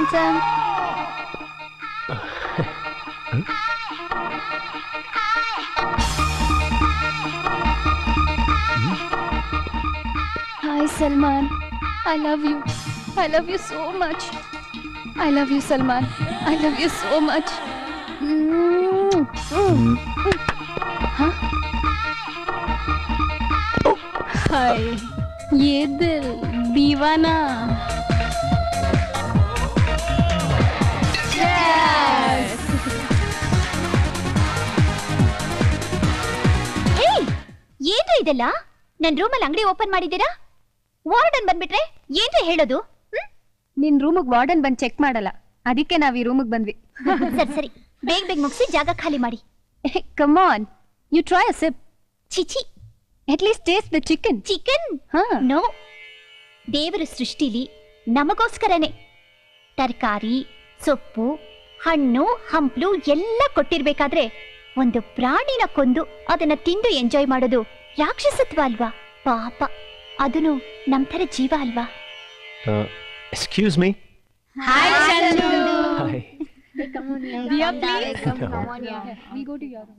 Handsome hi Salman I love you I love you so much I love you Salman I love you so much हाय ये दिल दीवाना ಏಯ್ ಏನ್ರಿ ಇದೆಲ್ಲ ನನ್ ರೂಮಲ್ಲಿ ಅಂಗಡಿ ಓಪನ್ ಮಾಡಿದ್ದೀರಾ ವಾರ್ಡನ್ ಬಂದ್ಬಿಟ್ರೆ ಏನ್ರಿ ಹೇಳೋದು ಹ್ಮ್? ನಿನ್ ರೂಮಿಗೆ ವಾರ್ಡನ್ ಬಂದ್ ಚೆಕ್ ಮಾಡಲ್ಲ ಅದಕ್ಕೆ ನಾವ್ ಈ ರೂಮಿಗೆ ಬಂದ್ವಿ ಸರಿ ಸರಿ ಬೇಗ ಬೇಗ ಮುಗಿಸಿ ಜಾಗ ಖಾಲಿ ಮಾಡಿ come on you try a sip ಚಿಚಿ at least taste the chicken chicken ಹಾ ನೋ ದೇವರ ಸೃಷ್ಟಿಲಿ ನಮಗೋಸ್ಕರನೇ ತರಕಾರಿ ಸೊಪ್ಪು ಹಣ್ಣು ಹಂಪ್ಲು ಎಲ್ಲ ಕೊಟ್ಟಿರ್ಬೇಕಾದ್ರೆ ಒಂದು ಪ್ರಾಣಿನ ಕೊಂದು ಅದನ್ನ ತಿಂದು ಎಂಜಾಯ್ ಮಾಡೋದು ರಾಕ್ಷಸತ್ವ ಅಲ್ವಾ ಪಾಪ ಅದನ್ನು ನಮ್ ಥರ ಜೀವ ಅಲ್ವಾ excuse me hi hi Diya, please. We go to your room.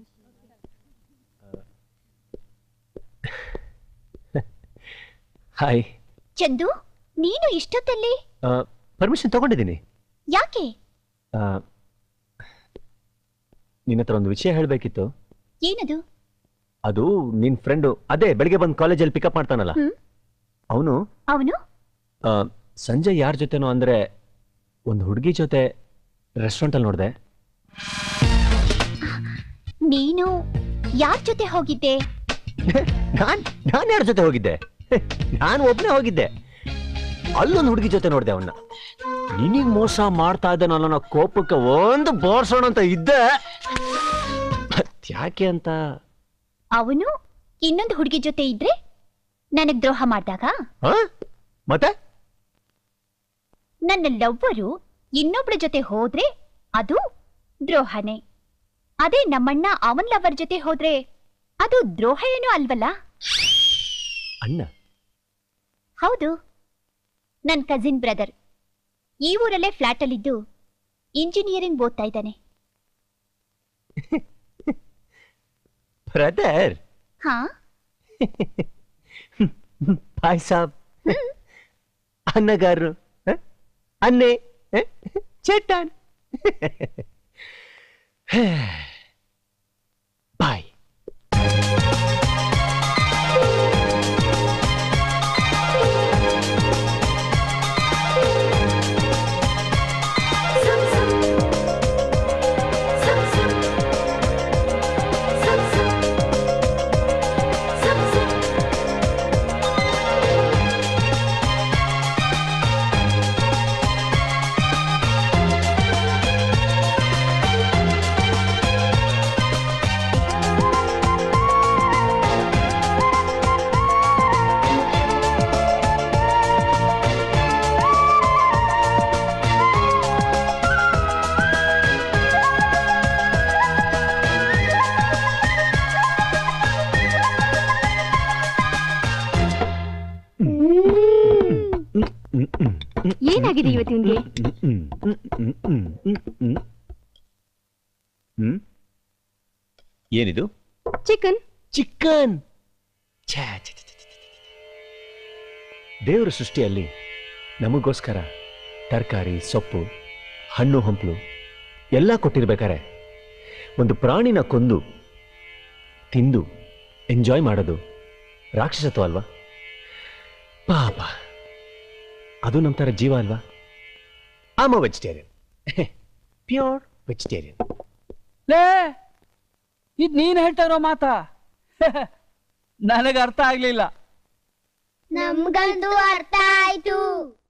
Hi Chandu ನೀನು ಇಷ್ಟೊತ್ತಲ್ಲಿ ಪರ್ಮಿಷನ್ ತಗೊಂಡಿದ್ದೀನಿ ಯಾಕೆ ಆ, ನಿನ್ನ ಹತ್ರ ಒಂದು ವಿಷಯ ಹೇಳಬೇಕಿತ್ತು ಏನದು ಅದು ನಿನ್ ಫ್ರೆಂಡು ಅದೇ ಬೆಳಿಗ್ಗೆ ಬಂದು ಕಾಲೇಜಲ್ಲಿ ಪಿಕಪ್ ಮಾಡ್ತಾನಲ್ಲ ಹ್ಮ್. ಅವನು ಅವನು ಸಂಜೆ ಯಾರ ಜೊತೆನೋ ಅಂದ್ರೆ ಒಂದು ಹುಡುಗಿ ಜೊತೆ ರೆಸ್ಟೋರೆಂಟ್ ಅಲ್ಲಿ ನೋಡಿದೆ ನೀನು ಯಾರ ಜೊತೆ ಹೋಗಿದ್ದೆ ನಾನ್ ನಾನ್ ಯಾರ ಜೊತೆ ಹೋಗಿದ್ದೆ ನಾನು ಒಬ್ನೇ ಹೋಗಿದ್ದೆ ಅಲ್ಲೊಂದು ಹುಡುಗಿ ಜೊತೆ ನೋಡಿದೆ ಅವನ್ನ ನಿನಗ್ ಮೋಸ ಮಾಡ್ತಾ ಇದ್ದ ನನ್ನ ಕೋಪಕ್ಕೆ ಒಂದು ಬೋರ್ಸೋಣ ಅಂತ ಇದ್ದೆ ಯಾಕೆ ಅಂತ ಅವನು ಇನ್ನೊಂದು ಹುಡುಗಿ ಜೊತೆ ಇದ್ರೆ ನನಗ್ ದ್ರೋಹ ಮಾಡ್ದಾಗ ಆ? ಮತ್ತೆ ನನ್ನ ಲವ್ವರು ಇನ್ನೊಬ್ಳ ಜೊತೆ ಹೋದ್ರೆ ಅದು ದ್ರೋಹನೇ ಅದೇ ನಮ್ಮಣ್ಣ ಅವನ್ ಲವರ್ ಜೊತೆ ಹೋದ್ರೆ ಅದು ದ್ರೋಹ ಏನೂ ಅಲ್ವಲ್ಲ ಅಣ್ಣ ಹೌದು ನನ್ ಕಸಿನ್ ಬ್ರದರ್ ಈ ಊರಲ್ಲೇ ಫ್ಲಾಟ್ ಅಲ್ಲಿದ್ದು ಇಂಜಿನಿಯರಿಂಗ್ ಓದ್ತಾ ಇದ್ದಾನೆ ಬ್ರದರ್ ಹಾ ಭಾಯ್ ಸಾಬ್ ಅನ್ನಗಾರರು ಹ? ಅನ್ನೆ ಹ? ಚಟ್ಟಾನ್ ಬಾಯ್ ಏನಾಗಿದೆ ಇವತ್ತಿನ್ಗೆ ಹ್ಮ್ ಏನಿದು ಚಿಕನ್ ಚಿಕನ್ ದೇವರ ಸೃಷ್ಟಿಯಲ್ಲಿ ನಮಗೋಸ್ಕರ ತರಕಾರಿ ಸೊಪ್ಪು ಹಣ್ಣು ಹಂಪಲು ಎಲ್ಲ ಕೊಟ್ಟಿರ್ಬೇಕಾರೆ ಒಂದು ಪ್ರಾಣಿನ ಕೊಂದು ತಿಂದು ಎಂಜಾಯ್ ಮಾಡೋದು ರಾಕ್ಷಸತ್ವ ಅಲ್ವಾ ಪಾಪ ಅದು ನಮ್ಮ ಥರ ಜೀವ ಅಲ್ವಾ am a vegetarian pure vegetarian ಲೇ ಇದ್ ನೀನ್ ಹೇಳ್ತಾ ಇರೋ ಮಾತಾ ನನಗೆ ಅರ್ಥ ಆಗ್ಲಿಲ್ಲ ನಮ್ಗಂತೂ ಅರ್ಥ ಆಯ್ತು